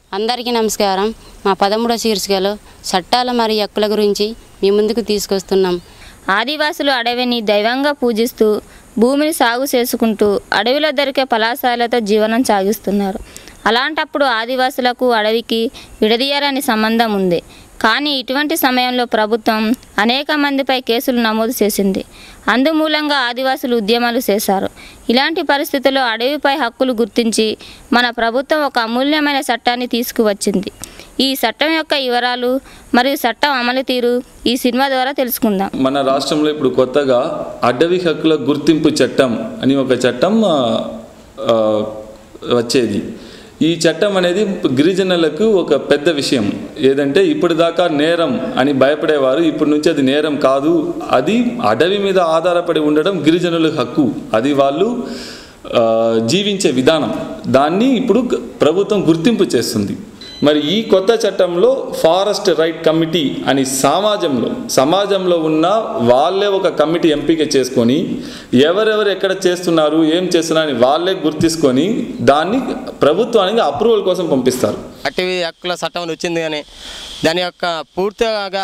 అందరికీ నమస్కారం మా పదమూడో శీర్షికలో చట్టాల మరియు హక్కుల గురించి మీ ముందుకు తీసుకొస్తున్నాం ఆదివాసులు అడవిని దైవంగా పూజిస్తూ భూమిని సాగు చేసుకుంటూ అడవిలో దొరికే పలాసాలతో జీవనం సాగిస్తున్నారు అలాంటప్పుడు ఆదివాసులకు అడవికి విడదీయాలని సంబంధం ఉంది కానీ ఇటువంటి సమయంలో ప్రభుత్వం అనేక మందిపై కేసులు నమోదు చేసింది అందుమూలంగా ఆదివాసులు ఉద్యమాలు చేశారు ఇలాంటి పరిస్థితుల్లో అడవిపై హక్కులు గుర్తించి మన ప్రభుత్వం ఒక అమూల్యమైన చట్టాన్ని తీసుకువచ్చింది ఈ చట్టం యొక్క వివరాలు మరియు చట్టం అమలు తీరు ఈ సినిమా ద్వారా తెలుసుకుందాం మన రాష్ట్రంలో ఇప్పుడు కొత్తగా అడవి హక్కుల గుర్తింపు చట్టం అని ఒక చట్టం ఆ, ఆ, వచ్చేది ఈ చట్టం అనేది గిరిజనులకు ఒక పెద్ద విషయం ఏదంటే ఇప్పటిదాకా నేరం అని భయపడేవారు ఇప్పటి నుంచి అది నేరం కాదు అది అడవి మీద ఆధారపడి ఉండడం గిరిజనుల హక్కు అది వాళ్ళు ఆ, జీవించే విధానం దాన్ని ఇప్పుడు గ- ప్రభుత్వం గుర్తింపు చేస్తుంది మరి ఈ కొత్త చట్టంలో ఫారెస్ట్ రైట్ కమిటీ అని సమాజంలో సమాజంలో ఉన్న వాళ్ళే ఒక కమిటీ ఎంపిక చేసుకొని ఎవరెవరు ఎక్కడ చేస్తున్నారు ఏం చేస్తున్నారు అని వాళ్ళే గుర్తించుకొని దాన్ని ప్రభుత్వానికి అప్రూవల్ కోసం పంపిస్తారు అటవీ హక్కుల చట్టం అని వచ్చింది కానీ దాని యొక్క పూర్తిగా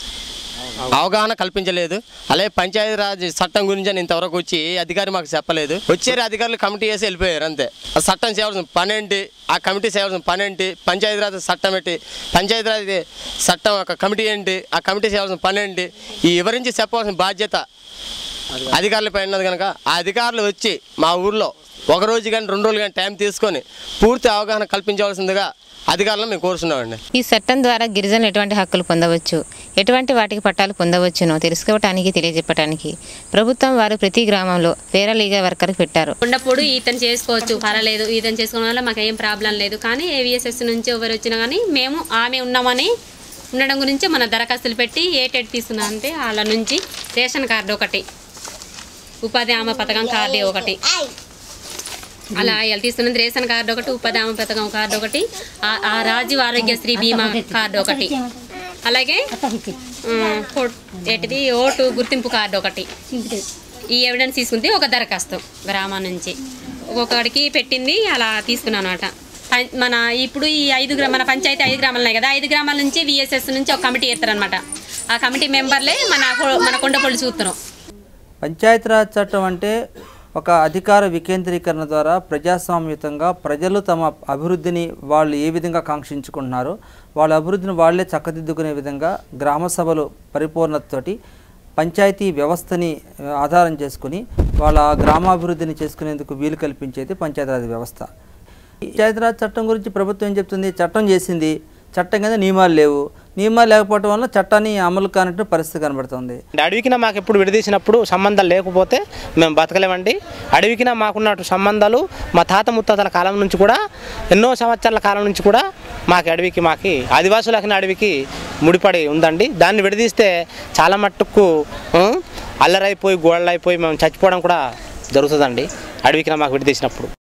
అవగాహన కల్పించలేదు అలాగే పంచాయతీరాజ్ చట్టం గురించి అని ఇంతవరకు వచ్చి ఏ అధికారి మాకు చెప్పలేదు వచ్చారు అధికారులు కమిటీ వేసి వెళ్ళిపోయారు అంతే ఆ చట్టం చేయవలసిన పని ఏంటి ఆ కమిటీ చేయవలసిన పని ఏంటి పంచాయతీరాజ్ చట్టం ఏంటి పంచాయతీరాజ్ చట్టం యొక్క కమిటీ ఏంటి ఆ కమిటీ చేయవలసిన పని ఏంటి ఈ వివరించి చెప్పవలసిన బాధ్యత అధికారులపై ఉన్నది కనుక ఆ అధికారులు వచ్చి మా ఊర్లో ఒక రోజు కానీ రెండు రోజులు కానీ టైం తీసుకొని పూర్తి అవగాహన కల్పించవలసిందిగా అధికారులను మేము కోరుతున్నామండి ఈ చట్టం ద్వారా గిరిజనులు ఎటువంటి హక్కులు పొందవచ్చు ఎటువంటి వాటికి పట్టాలు పొందవచ్చునో తెలుసుకోవటానికి తెలియజెప్పడానికి ప్రభుత్వం వారు ప్రతి గ్రామంలో పేరలీగా వర్కర్ పెట్టారు ఉన్నప్పుడు ఈతను చేసుకోవచ్చు పర్వాలేదు ఈతను చేసుకోవడం వల్ల మాకు ఏం ప్రాబ్లం లేదు కానీ ఏవిఎస్ఎస్ నుంచి ఎవరు వచ్చినా కానీ మేము ఆమె ఉన్నామని ఉండడం గురించి మన దరఖాస్తులు పెట్టి ఏ టెట్ తీసుకున్నాం అంటే వాళ్ళ నుంచి రేషన్ కార్డు ఒకటి ఉపాధి హామీ పథకం కార్డు ఒకటి అలా వాళ్ళు తీసుకున్నది రేషన్ కార్డు ఒకటి ఉపాధి హామీ పథకం కార్డు ఒకటి ఆ- ఆ రాజీవ్ ఆరోగ్యశ్రీ బీమా కార్డు ఒకటి అలాగే ఉమ్, ఫో- ఏంటిది ఓటు గుర్తింపు కార్డు ఒకటి ఈ ఎవిడెన్స్ తీసుకుంది ఒక దరఖాస్తు గ్రామం నుంచి ఒక్కొక్కడికి పెట్టింది అలా తీసుకున్నాను అనమాట మన ఇప్పుడు ఈ ఐదు గ్రా మన పంచాయతీ ఐదు గ్రామాలు ఉన్నాయి కదా ఐదు గ్రామాల నుంచి విఎస్ఎస్ నుంచి ఒక కమిటీ వేస్తారనమాట ఆ కమిటీ మెంబర్లే మన కొ- మన కొండపల్లి చూస్తున్నాం పంచాయతీరాజ్ చట్టం అంటే ఒక అధికార వికేంద్రీకరణ ద్వారా ప్రజాస్వామ్యతంగా ప్రజలు తమ అభివృద్ధిని వాళ్ళు ఏ విధంగా కాంక్షించుకుంటున్నారో వాళ్ళ అభివృద్ధిని వాళ్ళే చక్కదిద్దుకునే విధంగా గ్రామ సభలు పరిపూర్ణతతోటి పంచాయతీ వ్యవస్థని ఆ, ఆధారం చేసుకుని వాళ్ళ గ్రామాభివృద్ధిని చేసుకునేందుకు వీలు కల్పించేది పంచాయతీరాజ్ వ్యవస్థ పంచాయతీరాజ్ చట్టం గురించి ప్రభుత్వం ఏం చెప్తుంది చట్టం చేసింది చట్టం కింద నియమాలు లేవు నియమాలు లేకపోవడం వల్ల చట్టాన్ని అమలు కానట్టు పరిస్థితి కనబడుతుంది అడవికిన మాకు ఎప్పుడు విడదీసినప్పుడు సంబంధాలు లేకపోతే మేము బతకలేమండి అడవికిన మాకున్న సంబంధాలు మా తాత ముత్తాతల కాలం నుంచి కూడా ఎన్నో సంవత్సరాల కాలం నుంచి కూడా మాకు అడవికి మాకి ఆదివాసులకి అడవికి ముడిపడి ఉందండి దాన్ని విడదీస్తే చాలా మట్టుకు ఆ, అల్లరైపోయి గోడలైపోయి మేము చచ్చిపోవడం కూడా జరుగుతుందండి అడవికిన మాకు విడదీసినప్పుడు